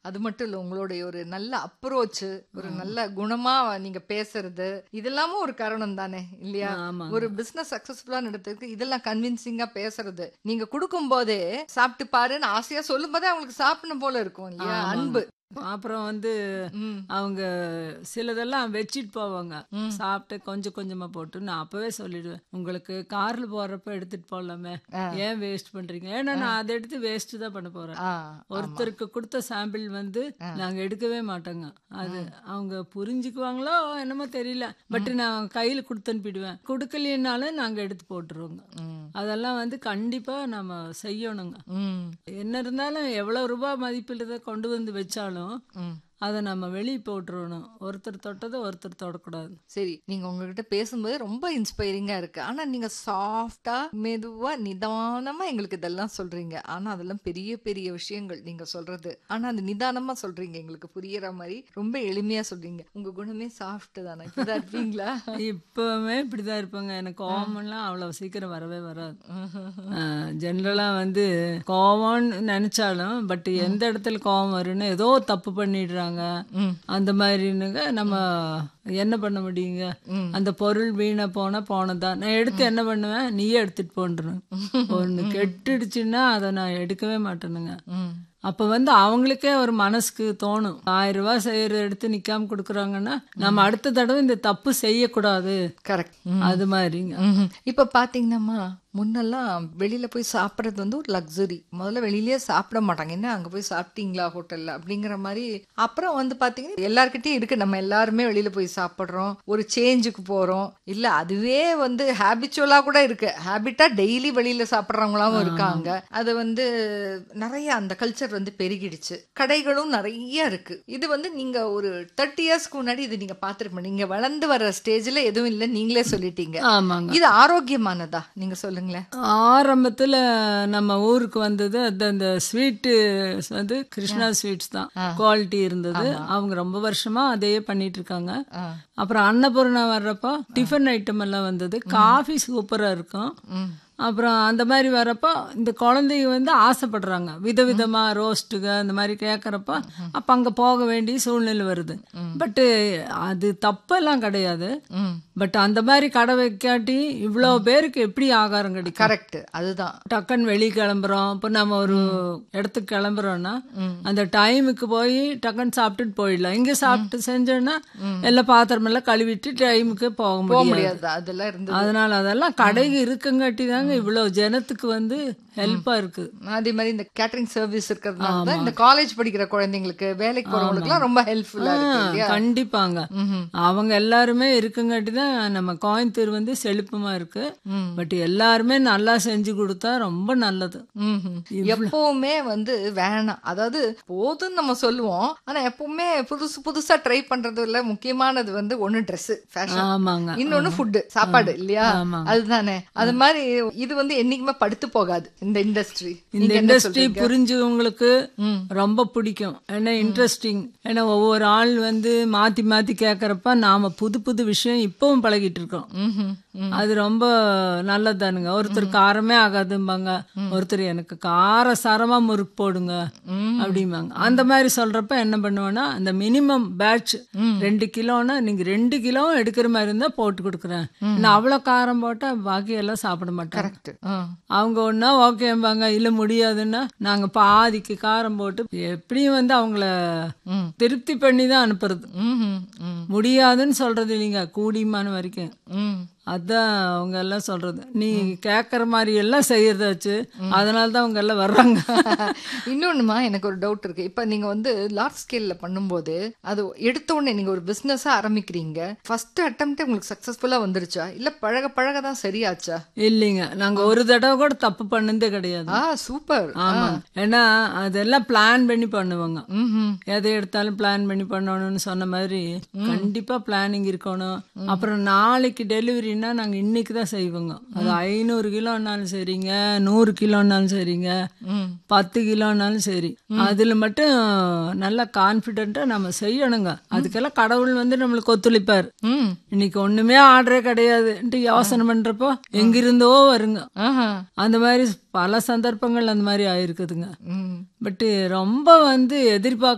அது மட்டும் இல்ல உங்களுடைய ஒரு நல்ல அப்ரோச் ஒரு நல்ல குணமா நீங்க பேசுறது இதெல்லாமும் ஒரு காரணம் தானே இல்லையா ஆமாங்க. ஒரு பிசினஸ் சக்சஸ்ஃபுல்லா நடத்துறதுக்கு இதெல்லாம் கன்வின்சிங்கா பேசுறது நீங்க கொடுக்கும் போதே சாப்பிட்டு பாருன்னு ஆசையா சொல்லும் போதே அவங்களுக்கு சாப்பிடணும் போல இருக்கும் இல்லையா ஆமாங்க. அன்பு அப்புறம் வந்து ம். அவங்க சிலதெல்லாம் வச்சிட்டு போவாங்க ம். சாப்பிட்டு கொஞ்சம் கொஞ்சமா போட்டு நான் அப்பவே சொல்லிடுவேன் உங்களுக்கு கார்ல போறப்ப எடுத்துட்டு போலாமே ஆ. ஏன் வேஸ்ட் பண்றீங்க ஏன்னா நான் அதை எடுத்து வேஸ்ட் தான் பண்ண போறேன் ஆ, ஒருத்தருக்கு கொடுத்த சாம்பிள் வந்து நாங்க எடுக்கவே மாட்டோங்க அது அவங்க புரிஞ்சுக்குவாங்களோ என்னமோ தெரியல பட் நான் கையில கொடுத்து அனுப்பிடுவேன் கொடுக்கலைன்னாலும் நாங்க எடுத்து போட்டுருவோங்க ம். அதெல்லாம் வந்து கண்டிப்பா நம்ம செய்யணுங்க ம். என்ன இருந்தாலும் எவ்வளவு ரூபாய் மதிப்பில் இதை கொண்டு வந்து வச்சாலும் ம். அதை நம்ம வெளியே போட்டுருவணும் ஒருத்தர் தொட்டதை ஒருத்தர் தொடக்கூடாது சரி நீங்க உங்ககிட்ட பேசும்போது ரொம்ப இன்ஸ்பைரிங்கா இருக்கு ஆனா நீங்க சாஃப்டா மெதுவா நிதானமா எங்களுக்கு இதெல்லாம் சொல்றீங்க ஆனா அதெல்லாம் பெரிய பெரிய விஷயங்கள் நீங்க சொல்றது ஆனா அது நிதானமா சொல்றீங்க எங்களுக்கு புரியற மாதிரி ரொம்ப எளிமையா சொல்றீங்க உங்க குணமே சாஃப்ட் தானே இப்படிதான் இருப்பீங்களா இப்பவுமே இப்படிதான் இருப்பாங்க எனக்கு கோவம்லாம் அவ்வளவு சீக்கிரம் வரவே வராது ஜென்ரலா வந்து கோவம்னு நினைச்சாலும் பட் எந்த இடத்துல கோவம் வரும்னு ஏதோ தப்பு பண்ணிடுறாங்க ம். அந்த மாதிரினுங்க நம்ம என்ன பண்ண முடியுங்க ம். அந்த பொருள் வீணா போனா போனதான் நான் எடுத்து என்ன பண்ணுவேன் நீயே எடுத்துட்டு போன்றேன் ஒண்ணு கெட்டுடுச்சுன்னா அதை நான் எடுக்கவே மாட்டேனுங்க ம். அப்ப வந்து அவங்களுக்கே ஒரு மனசுக்கு தோணும் ஆயிரம் ரூபாய் செய்யறத எடுத்து நிக்காம கொடுக்குறாங்கன்னா நம்ம அடுத்த தடவை இந்த தப்பு செய்யக்கூடாது கரெக்ட் அது மாதிரிங்க இப்ப பாத்தீங்கன்னா முன்னெல்லாம் வெளியில போய் சாப்பிடுறது வந்து ஒரு லக்ஸுரி முதல்ல வெளியிலயே சாப்பிட மாட்டாங்க என்ன அங்க போய் சாப்பிட்டீங்களா ஹோட்டல்ல அப்படிங்கிற மாதிரி அப்புறம் வந்து பாத்தீங்கன்னா எல்லார்கிட்டயும் இருக்கு நம்ம எல்லாருமே வெளியில போய் சாப்பிடுறோம் ஒரு சேஞ்சுக்கு போறோம் இல்ல அதுவே வந்து ஹேபிச்சுவலா கூட இருக்கு ஹேபிட்டா டெய்லி வெளியில சாப்பிடுறவங்களாவும் இருக்காங்க அது வந்து நிறைய அந்த கல்ச்சர் வந்து பெருகிடுச்சு கடைகளும் நிறைய இருக்கு இது வந்து நீங்க ஒரு தேர்ட்டி இயர்ஸ்க்கு முன்னாடி இது நீங்க பாத்துருப்பீங்க நீங்க வளர்ந்து வர ஸ்டேஜ்ல எதுவும் இல்ல நீங்களே சொல்லிட்டீங்க ஆமாங்க இது ஆரோக்கியமானதா நீங்க சொல்லுங்களேன் ஆரம்பத்துல நம்ம ஊருக்கு வந்தது அந்த அந்த ஸ்வீட்டு வந்து கிருஷ்ணா ஸ்வீட்ஸ் தான் குவாலிட்டி இருந்தது அவங்க ரொம்ப வருஷமா அதையே பண்ணிட்டு இருக்காங்க ஆ. அப்புறம் அன்னபூர்ணா வர்றப்போ டிஃபன் ஐட்டம் எல்லாம் வந்தது காஃபி சூப்பரா இருக்கும் ம். அப்புறம் அந்த மாதிரி வரப்போ இந்த குழந்தைங்க வந்து ஆசைப்படுறாங்க விதவிதமா ரோஸ்ட்டுக அந்த மாதிரி கேட்குறப்ப அப்போ அங்கே போக வேண்டிய சூழ்நிலை வருது பட்டு அது தப்பெல்லாம் கிடையாது ம் பட் அந்த மாதிரி கடை வைக்காட்டி இவ்வளோ பேருக்கு எப்படி ஆகாரம் கிடைக்கும் கரெக்ட் அதுதான் டக்குன்னு வெளியே கிளம்புறோம் இப்போ நம்ம ஒரு இடத்துக்கு கிளம்புறோம்னா அந்த டைமுக்கு போய் டக்குன்னு சாப்பிட்டுட்டு போயிடலாம் இங்கே சாப்பிட்டு செஞ்சோன்னா எல்லா பாத்திரம் எல்லாம் கழுவிட்டு டைமுக்கு போக போக முடியாது முடியாது அதெல்லாம் இருந்து அதனால அதெல்லாம் கடைக்கு இருக்குங்காட்டி தாங்க இவ்வளவு ஜனத்துக்கு வந்து ஹெல்ப்பா இருக்கு அதே மாதிரி இந்த கேட்டரிங் சர்வீஸ் இருக்கிறதுனால தான் இந்த காலேஜ் படிக்கிற குழந்தைங்களுக்கு வேலைக்கு போறவங்களுக்குலாம் ரொம்ப ஹெல்ப்ஃபுல்லா இருக்கு இல்லையா கண்டிப்பாங்க ம்ஹும். அவங்க எல்லாருமே இருக்குங்காட்டி தான் நம்ம கோயம்புத்தூர் வந்து செழிப்புமா இருக்கு ம். பட் எல்லாருமே நல்லா செஞ்சு கொடுத்தா ரொம்ப நல்லது ம்ஹும். எப்பவுமே வந்து வேணாம் அதாவது போதும்னு நம்ம சொல்லுவோம் ஆனா எப்பவுமே புதுசு புதுசா ட்ரை பண்றதுல முக்கியமானது வந்து ஒண்ணு Dress ஃபேஷன் ஆமாங்க இன்னொன்னு ஃபுட் சாப்பாடு இல்லையா ஆமாங்க. அதுதானே அது மாதிரி இது வந்து என்னைக்குமே படுத்து போகாது இந்த இண்டஸ்ட்ரி இந்த இண்டஸ்ட்ரி புரிஞ்சவங்களுக்கு ம். ரொம்ப பிடிக்கும் ஏன்னா இன்ட்ரெஸ்டிங் ஏன்னா ஒவ்வொரு ஆள் வந்து மாத்தி மாத்தி கேட்கறப்ப நாம புது புது விஷயம் இப்பவும் பழகிட்டு இருக்கோம் அது ரொம்ப நல்லதானுங்க ஒருத்தர் காரமே ஆகாதும்பாங்க ஒருத்தர் எனக்கு கார சாரமா முறுக்கு போடுங்க அப்படிம்பாங்க அந்த மாதிரி சொல்றப்ப என்ன பண்ணுவேன்னா அந்த மினிமம் பேட்ச் ரெண்டு கிலோனா நீங்க ரெண்டு கிலோ எடுக்கிற மாதிரி இருந்தா போட்டு கொடுக்குறேன் நான் அவ்வளவு காரம் போட்டா பாக்கி எல்லாம் சாப்பிட மாட்டேன் கரெக்ட் அவங்க ஒன்னா ஓகேம்பாங்க இல்ல முடியாதுன்னா நாங்க பாதிக்கு காரம் போட்டு எப்படியும் வந்து அவங்கள திருப்தி பண்ணி தான் அனுப்புறது முடியாதுன்னு சொல்றது இல்லைங்க கூடியமான வரைக்கும் அதான் அவங்க எல்லாம் சொல்றது நீ கேக்குற மாதிரி எல்லாம் செய்யறத வச்சு அதனால தான் அவங்க எல்லாம் வர்றாங்க இன்னொன்னுமா எனக்கு ஒரு டவுட் இருக்கு இப்ப நீங்க வந்து லார்ஜ் ஸ்கேல்ல பண்ணும்போது அது எடுத்த உடனே நீங்க ஒரு பிசினஸா ஆரம்பிக்கிறீங்க ஃபர்ஸ்ட் அட்டம்ப்டே உங்களுக்கு சக்சஸ்ஃபுல்லா வந்துருச்சா இல்ல பழக பழக தான் சரியாச்சா இல்லைங்க நாங்க ஒரு தடவை கூட தப்பு பண்ணதே கிடையாது ஆ சூப்பர் ஆமா ஏன்னா அதெல்லாம் பிளான் பண்ணி பண்ணுவாங்க ம்ஹும். எதை எடுத்தாலும் பிளான் பண்ணி பண்ணணும்னு சொன்ன மாதிரி கண்டிப்பா பிளானிங் இருக்கணும் அப்புறம் நாளைக்கு டெலிவரினா நாங்க இன்னைக்கு தான் செய்வோங்க அது ஐநூறு கிலோனாலும் சரிங்க நூறு கிலோனாலும் சரிங்க ம். பத்து கிலோனாலும் சரி அதுல மட்டும் நல்லா கான்பிடென்ட்டா நம்ம செய்யணுங்க அதுக்கெல்லாம் கடவுள் வந்து நம்மளுக்கு ஒத்துழைப்பார் ம். இன்னைக்கு ஒண்ணுமே ஆர்டரே கிடையாதுன்ட்டு யோசனை பண்றப்போ எங்கிருந்தோ வருங்க ஆஹா. அந்த மாதிரி பல சந்தர்ப்பங்கள் அந்த மாதிரி ஆயிருக்குதுங்க ம். பட் ரொம்ப வந்து எதிர்பார்க்க